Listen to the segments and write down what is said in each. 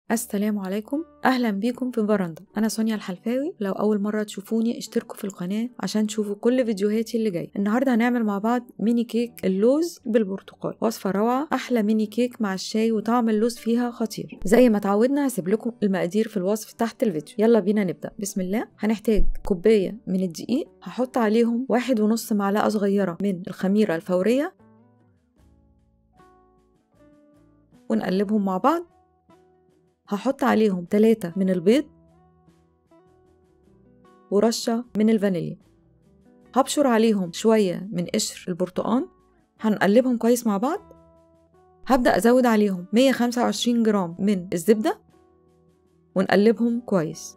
السلام عليكم اهلا بيكم في براندا انا سونيا الحلفاوي لو اول مره تشوفوني اشتركوا في القناه عشان تشوفوا كل فيديوهاتي اللي جايه النهارده هنعمل مع بعض ميني كيك اللوز بالبرتقال وصفه روعه احلى ميني كيك مع الشاي وطعم اللوز فيها خطير زي ما اتعودنا هسيب لكم المقادير في الوصف تحت الفيديو يلا بينا نبدا بسم الله هنحتاج كوبايه من الدقيق هحط عليهم واحد ونص معلقه صغيره من الخميره الفوريه ونقلبهم مع بعض هحط عليهم تلاتة من البيض ورشة من الفانيليا هبشر عليهم شوية من قشر البرتقان هنقلبهم كويس مع بعض هبدأ أزود عليهم 125 جرام من الزبدة ونقلبهم كويس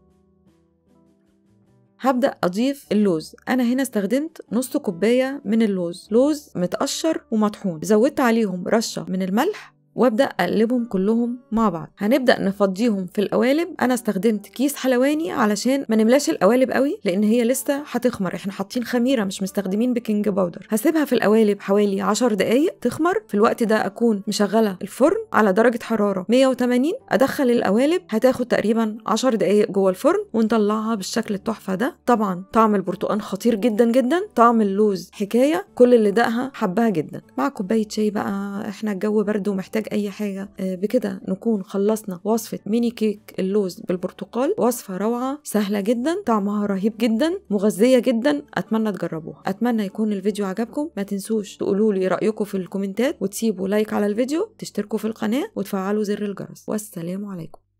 هبدأ أضيف اللوز أنا هنا استخدمت نص كوباية من اللوز لوز متقشر ومطحون زودت عليهم رشة من الملح وابدا اقلبهم كلهم مع بعض هنبدا نفضيهم في القوالب انا استخدمت كيس حلواني علشان ما نملاش القوالب قوي لان هي لسه هتخمر احنا حاطين خميره مش مستخدمين بيكنج باودر هسيبها في القوالب حوالي 10 دقائق تخمر في الوقت ده اكون مشغله الفرن على درجه حراره 180 ادخل القوالب هتاخد تقريبا 10 دقائق جوه الفرن ونطلعها بالشكل التحفه ده طبعا طعم البرتقال خطير جدا جدا طعم اللوز حكايه كل اللي دقها حبها جدا مع كوبايه شاي بقى احنا الجو برد ومحتاج محتاج اي حاجه بكده نكون خلصنا وصفه ميني كيك اللوز بالبرتقال وصفه روعه سهله جدا طعمها رهيب جدا مغذيه جدا اتمنى تجربوها اتمنى يكون الفيديو عجبكم ما تنسوش تقولوا لي رايكم في الكومنتات وتسيبوا لايك على الفيديو تشتركوا في القناه وتفعلوا زر الجرس والسلام عليكم